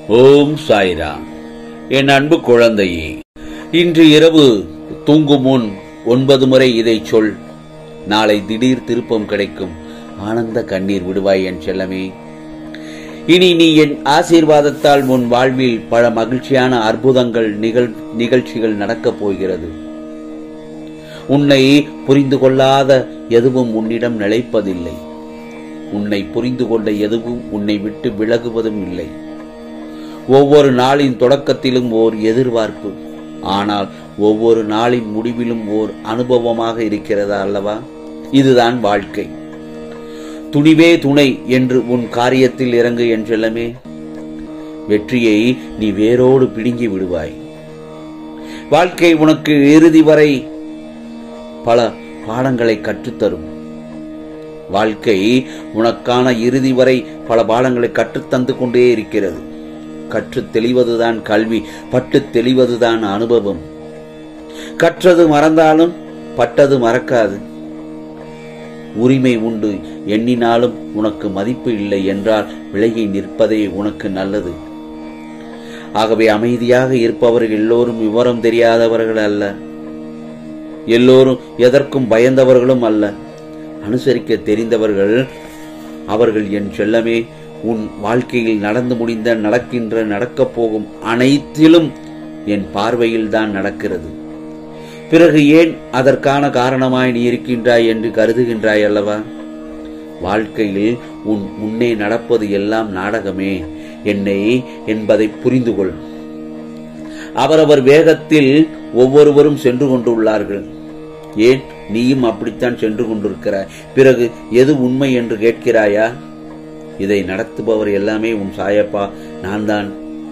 ஓம் சாய்ராம் என் அன்பு குழந்தையே இன்று இரவு தூங்கும் முன் ஒன்பது முறை இதை சொல் நாளை திடீர் திருப்பம் கிடைக்கும் ஆனந்த கண்ணீர் விடுவாய் என் செல்லமே இனி நீ என் ஆசீர்வாதத்தால் உன் வாழ்வில் பல மகிழ்ச்சியான அற்புதங்கள் நிகழ் நிகழ்ச்சிகள் நடக்கப் போகிறது உன்னை புரிந்து கொள்ளாத எதுவும் உன்னிடம் நிலைப்பதில்லை உன்னை புரிந்து கொண்ட எதுவும் உன்னை விட்டு விலகுவதும் இல்லை ஒவ்வொரு நாளின் தொடக்கத்திலும் ஓர் எதிர்பார்ப்பு ஆனால் ஒவ்வொரு நாளின் முடிவிலும் ஓர் அனுபவமாக இருக்கிறதா அல்லவா இதுதான் வாழ்க்கை துணிவே துணை என்று உன் காரியத்தில் இறங்கு என் செல்லமே வெற்றியை நீ வேரோடு பிடுங்கி விடுவாய் வாழ்க்கை உனக்கு இறுதி வரை பல பாடங்களை கற்றுத்தரும் வாழ்க்கை உனக்கான இறுதி வரை பல பாடங்களை கற்றுத்தந்து கொண்டே இருக்கிறது கற்றுத் தெளிவதுதான் கல்வி பட்டுத் தெளிவதுதான் அனுபவம் கற்றது மறந்தாலும் பட்டது மறக்காது உரிமை உண்டு எண்ணினாலும் உனக்கு மதிப்பு இல்லை என்றால் விலகி நிற்பதே உனக்கு நல்லது ஆகவே அமைதியாக இருப்பவர்கள் எல்லோரும் விவரம் தெரியாதவர்கள் அல்ல எல்லோரும் எதற்கும் பயந்தவர்களும் அல்ல அனுசரிக்க தெரிந்தவர்கள் அவர்கள் என் செல்லமே உன் வாழ்க்கையில் நடந்து முடிந்த நடக்கின்ற நடக்கப் போகும் அனைத்திலும் என் பார்வையில் தான் நடக்கிறது பிறகு ஏன் அதற்கான காரணமாய் நீ இருக்கின்றாய் என்று கருதுகின்றாய் அல்லவா வாழ்க்கையில் உன் முன்னே நடப்பது எல்லாம் நாடகமே என்னை என்பதை புரிந்து கொள் அவரவர் வேகத்தில் ஒவ்வொருவரும் சென்று கொண்டுள்ளார்கள் ஏன் நீயும் அப்படித்தான் சென்று கொண்டிருக்கிறாய் பிறகு எது உண்மை என்று கேட்கிறாயா இதை நடத்துபவர் எல்லாமே உன் சாயப்பா நான் தான்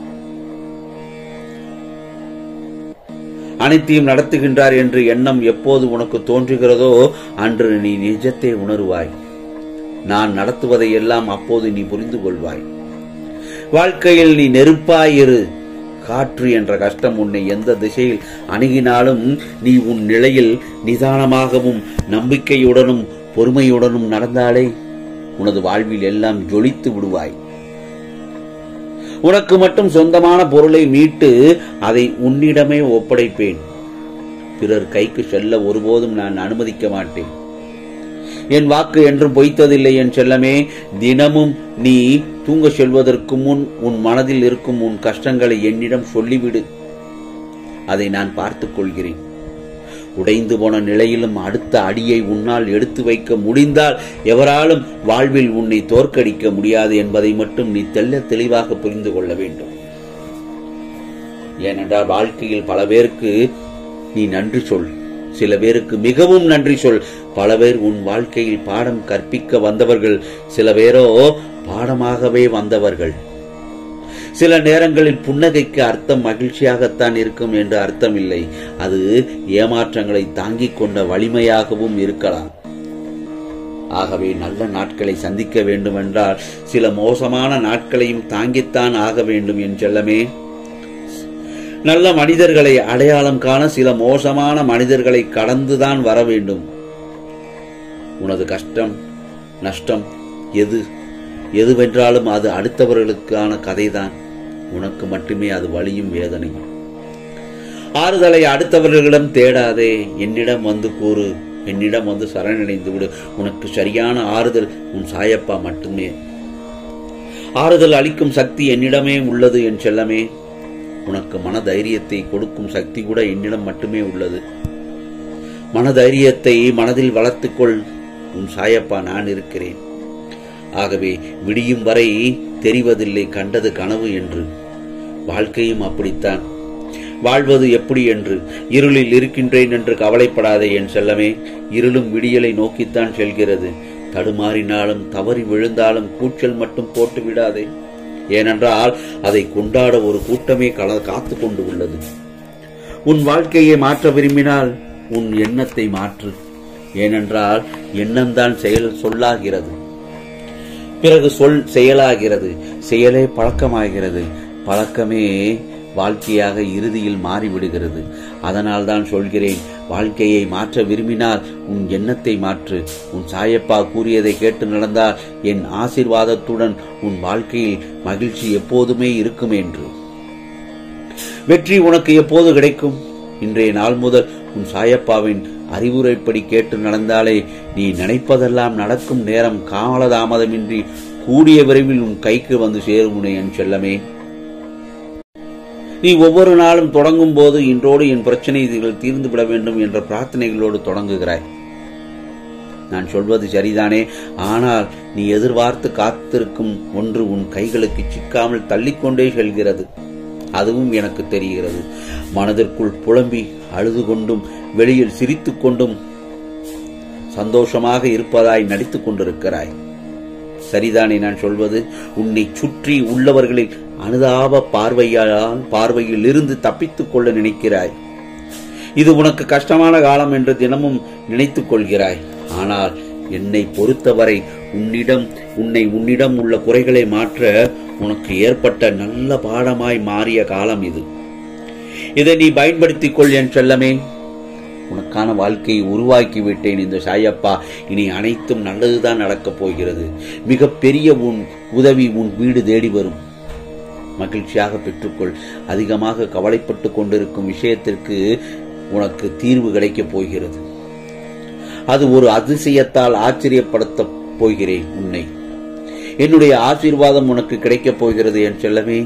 அனைத்தையும் நடத்துகின்றார் என்று எண்ணம் எப்போது உனக்கு தோன்றுகிறதோ அன்று நீ நிஜத்தை உணருவாய் நான் நடத்துவதை எல்லாம் அப்போது நீ புரிந்து கொள்வாய் வாழ்க்கையில் நீ நெருப்பாயிரு காற்று என்ற கஷ்டம் உன்னை எந்த திசையில் அணுகினாலும் நீ உன் நிலையில் நிதானமாகவும் நம்பிக்கையுடனும் பொறுமையுடனும் நடந்தாலே உனது வாழ்வில் எல்லாம் ஜொலித்து விடுவாய் உனக்கு மட்டும் சொந்தமான பொருளை மீட்டு அதை உன்னிடமே ஒப்படைப்பேன் பிறர் கைக்கு செல்ல ஒருபோதும் நான் அனுமதிக்க மாட்டேன் என் வாக்கு என்றும் பொய்த்ததில்லை என் செல்லமே தினமும் நீ தூங்க செல்வதற்கு முன் உன் மனதில் இருக்கும் உன் கஷ்டங்களை என்னிடம் சொல்லிவிடு அதை நான் பார்த்துக் கொள்கிறேன் உடைந்து போன நிலையிலும் அடுத்த அடியை உன்னால் எடுத்து வைக்க முடிந்தால் எவராலும் வாழ்வில் உன்னை தோற்கடிக்க முடியாது என்பதை மட்டும் நீ தெல்ல தெளிவாக புரிந்து கொள்ள வேண்டும் ஏனென்றால் வாழ்க்கையில் பல பேருக்கு நீ நன்றி சொல் சில பேருக்கு மிகவும் நன்றி சொல் பல பேர் உன் வாழ்க்கையில் பாடம் கற்பிக்க வந்தவர்கள் சில பேரோ பாடமாகவே வந்தவர்கள் சில நேரங்களில் புன்னகைக்கு அர்த்தம் மகிழ்ச்சியாகத்தான் இருக்கும் என்று அர்த்தம் இல்லை அது ஏமாற்றங்களை தாங்கிக் கொண்ட வலிமையாகவும் இருக்கலாம் ஆகவே நல்ல நாட்களை சந்திக்க வேண்டுமென்றால் சில மோசமான நாட்களையும் தாங்கித்தான் ஆக வேண்டும் என் செல்லமே நல்ல மனிதர்களை அடையாளம் காண சில மோசமான மனிதர்களை கடந்துதான் வர வேண்டும் உனது கஷ்டம் நஷ்டம் எது எதுவென்றாலும் அது அடுத்தவர்களுக்கான கதைதான் உனக்கு மட்டுமே அது வலியும் வேதனையும் ஆறுதலை அடுத்தவர்களிடம் தேடாதே என்னிடம் வந்து கூறு என்னிடம் வந்து சரணடைந்து விடு உனக்கு சரியான ஆறுதல் உன் சாயப்பா மட்டுமே ஆறுதல் அளிக்கும் சக்தி என்னிடமே உள்ளது என் செல்லமே உனக்கு மன தைரியத்தை கொடுக்கும் சக்தி கூட என்னிடம் மட்டுமே உள்ளது மனதைரியத்தை மனதில் வளர்த்துக்கொள் உன் சாயப்பா நான் இருக்கிறேன் ஆகவே விடியும் வரை தெரிவதில்லை கண்டது கனவு என்று வாழ்க்கையும் அப்படித்தான் வாழ்வது எப்படி என்று இருளில் இருக்கின்றேன் என்று கவலைப்படாதே என் செல்லமே இருளும் விடியலை நோக்கித்தான் செல்கிறது தடுமாறினாலும் தவறி விழுந்தாலும் கூச்சல் மட்டும் போட்டு விடாதே ஏனென்றால் அதை கொண்டாட ஒரு கூட்டமே கல காத்து கொண்டு உள்ளது உன் வாழ்க்கையை மாற்ற விரும்பினால் உன் எண்ணத்தை மாற்று ஏனென்றால் எண்ணம்தான் செயல் சொல்லாகிறது பிறகு சொல் செயலாகிறது செயலே பழக்கமாகிறது பழக்கமே வாழ்க்கையாக இறுதியில் மாறிவிடுகிறது அதனால் தான் சொல்கிறேன் வாழ்க்கையை மாற்ற விரும்பினால் உன் எண்ணத்தை மாற்று உன் சாயப்பா கூறியதை கேட்டு நடந்தால் என் ஆசிர்வாதத்துடன் உன் வாழ்க்கையில் மகிழ்ச்சி எப்போதுமே இருக்கும் என்று வெற்றி உனக்கு எப்போது கிடைக்கும் இன்றைய நாள் முதல் உன் சாயப்பாவின் அறிவுரைப்படி கேட்டு நடந்தாலே நீ நினைப்பதெல்லாம் நடக்கும் நேரம் காலதாமதமின்றி கூடிய விரைவில் உன் கைக்கு வந்து சேரும் உன்னை என் செல்லமே நீ ஒவ்வொரு நாளும் தொடங்கும் போது இன்றோடு என் பிரச்சனைகள் தீர்ந்து விட வேண்டும் என்ற பிரார்த்தனைகளோடு தொடங்குகிறாய் நான் சொல்வது சரிதானே ஆனால் நீ எதிர்பார்த்து காத்திருக்கும் ஒன்று உன் கைகளுக்கு சிக்காமல் தள்ளிக்கொண்டே செல்கிறது அதுவும் எனக்கு தெரிகிறது மனதிற்குள் புலம்பி அழுது கொண்டும் வெளியில் சிரித்துக் கொண்டும் சந்தோஷமாக இருப்பதாய் நடித்துக் கொண்டிருக்கிறாய் சரிதானே நான் சொல்வது உன்னை சுற்றி உள்ளவர்களில் அனுதாப பார்வையால் பார்வையில் இருந்து தப்பித்துக் கொள்ள நினைக்கிறாய் இது உனக்கு கஷ்டமான காலம் என்று தினமும் நினைத்துக் கொள்கிறாய் ஆனால் என்னை பொறுத்தவரை உன்னிடம் உன்னை உன்னிடம் உள்ள குறைகளை மாற்ற உனக்கு ஏற்பட்ட நல்ல பாடமாய் மாறிய காலம் இது இதை நீ பயன்படுத்திக் கொள் என் செல்லமே உனக்கான வாழ்க்கையை உருவாக்கி விட்டேன் இந்த சாயப்பா இனி அனைத்தும் நல்லதுதான் நடக்கப் போகிறது மிகப்பெரிய உன் உதவி உன் வீடு தேடி வரும் மகிழ்ச்சியாக பெற்றுக்கொள் அதிகமாக கவலைப்பட்டு கொண்டிருக்கும் விஷயத்திற்கு உனக்கு தீர்வு கிடைக்கப் போகிறது அது ஒரு அதிசயத்தால் ஆச்சரியப்படுத்த போகிறேன் உன்னை என்னுடைய ஆசீர்வாதம் உனக்கு கிடைக்கப் போகிறது என் செல்லமே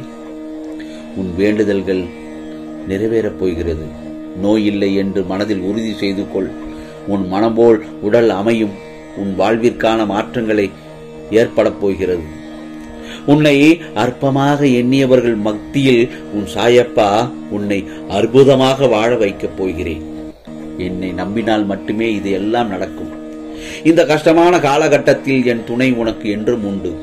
உன் வேண்டுதல்கள் நிறைவேறப் போகிறது நோய் இல்லை என்று மனதில் உறுதி செய்து கொள் உன் மனம்போல் உடல் அமையும் உன் வாழ்விற்கான மாற்றங்களை ஏற்படப் போகிறது உன்னை அற்பமாக எண்ணியவர்கள் மத்தியில் உன் சாயப்பா உன்னை அற்புதமாக வாழ வைக்கப் போகிறேன் என்னை நம்பினால் மட்டுமே இது எல்லாம் நடக்கும் இந்த கஷ்டமான காலகட்டத்தில் என் துணை உனக்கு என்றும் உண்டு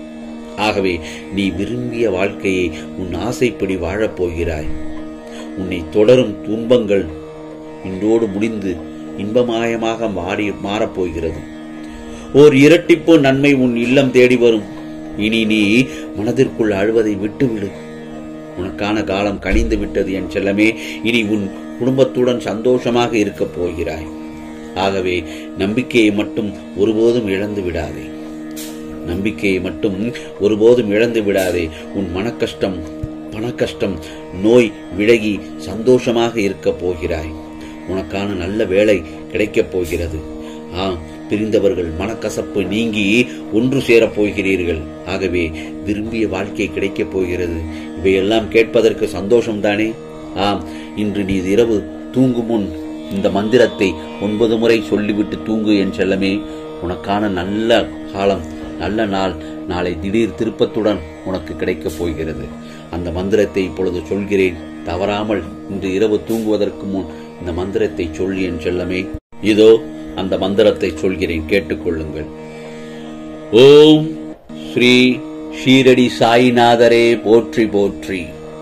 ஆகவே நீ விரும்பிய வாழ்க்கையை உன் ஆசைப்படி வாழப் போகிறாய் உன்னை தொடரும் துன்பங்கள் இன்றோடு முடிந்து இன்பமாயமாக மாறி மாறப்போகிறது ஓர் இரட்டிப்பு நன்மை உன் இல்லம் தேடி வரும் இனி நீ மனதிற்குள் அழுவதை விட்டுவிடு உனக்கான காலம் கனிந்து விட்டது என் செல்லமே இனி உன் குடும்பத்துடன் சந்தோஷமாக இருக்கப் போகிறாய் ஆகவே நம்பிக்கையை மட்டும் ஒருபோதும் இழந்து விடாதே நம்பிக்கையை மட்டும் ஒருபோதும் இழந்து விடாதே உன் மனக்கஷ்டம் பணக்கஷ்டம் நோய் விலகி சந்தோஷமாக இருக்கப் போகிறாய் உனக்கான நல்ல வேலை கிடைக்கப் போகிறது ஆ பிரிந்தவர்கள் மனக்கசப்பு நீங்கி ஒன்று சேரப் போகிறீர்கள் ஆகவே விரும்பிய வாழ்க்கை கிடைக்கப் போகிறது இவையெல்லாம் கேட்பதற்கு சந்தோஷம்தானே ஆம் இன்று நீ இரவு தூங்கும் முன் இந்த மந்திரத்தை ஒன்பது முறை சொல்லிவிட்டு தூங்கு என் செல்லமே உனக்கான நல்ல காலம் நல்ல நாள் நாளை திடீர் திருப்பத்துடன் உனக்கு கிடைக்கப் போகிறது அந்த மந்திரத்தை இப்பொழுது சொல்கிறேன் தவறாமல் இன்று இரவு தூங்குவதற்கு முன் இந்த மந்திரத்தை சொல்லி என் செல்லமே இதோ அந்த மந்திரத்தை சொல்கிறேன் கேட்டுக்கொள்ளுங்கள் ஓம் ஸ்ரீ ஷீரடி சாயிநாதரே போற்றி போற்றி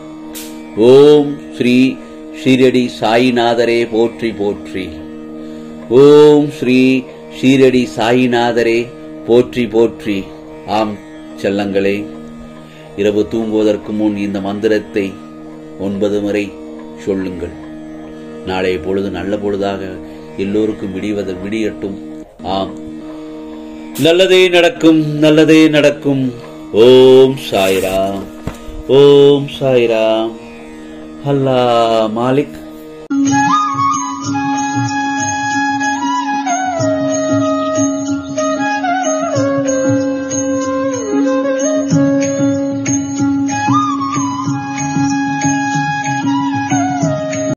ஓம் ஸ்ரீ ஷீரடி சாயிநாதரே போற்றி போற்றி ஓம் ஸ்ரீ ஷீரடி சாயிநாதரே போற்றி போற்றி ஆம் செல்லங்களே இரவு தூங்குவதற்கு முன் இந்த மந்திரத்தை ஒன்பது முறை சொல்லுங்கள் நாளைய பொழுது நல்ல பொழுதாக எல்லோருக்கும் விடிவது விடியட்டும் ஆம் நல்லதே நடக்கும் நல்லதே நடக்கும் ஓம் சாய்ராம் ஓம் சாய்ராம் அல்லா மாலிக்